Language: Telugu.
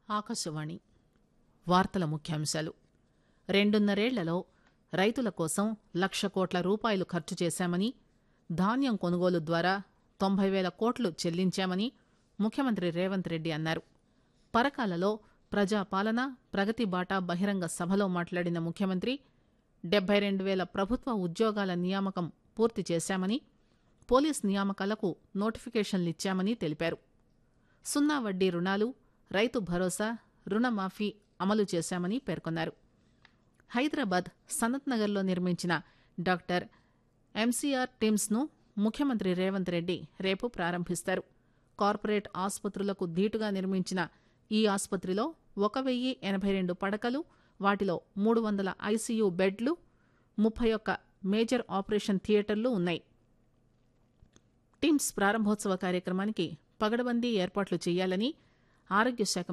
ఆకాశవాణి వార్తల ముఖ్యాంశాలు రెండున్నరేళ్లలో రైతుల కోసం లక్ష కోట్ల రూపాయలు ఖర్చు చేశామని ధాన్యం కొనుగోలు ద్వారా తొంభై పేల కోట్లు చెల్లించామని ముఖ్యమంత్రి రేవంత్ రెడ్డి అన్నారు పరకాలలో ప్రజాపాలన ప్రగతి బాట బహిరంగ సభలో మాట్లాడిన ముఖ్యమంత్రి డెబ్బై రెండు పేల ప్రభుత్వ ఉద్యోగాల నియామకం పూర్తి చేశామని పోలీస్ నియామకాలకు నోటిఫికేషన్లిచ్చామని తెలిపారు సున్నా వడ్డీ రుణాలు రైతు భరోసా రుణమాఫీ అమలు చేశామని పేర్కొన్నారు హైదరాబాద్ సనత్ నగర్లో నిర్మించిన డాక్టర్ ఎంసీఆర్ టిమ్స్ ను ముఖ్యమంత్రి రేవంత్ రెడ్డి రేపు ప్రారంభిస్తారు కార్పొరేట్ ఆసుపత్రులకు ధీటుగా నిర్మించిన ఈ ఆసుపత్రిలో ఒక వెయ్యి ఎనభై రెండు పడకలు వాటిలో మూడు వందల ఐసీయూ బెడ్లు ముప్పై ఒక్క మేజర్ ఆపరేషన్ థియేటర్లు ఉన్నాయి టిమ్స్ ప్రారంభోత్సవ కార్యక్రమానికి పగడబందీ ఏర్పాట్లు చేయాలని ఆరోగ్య శాఖ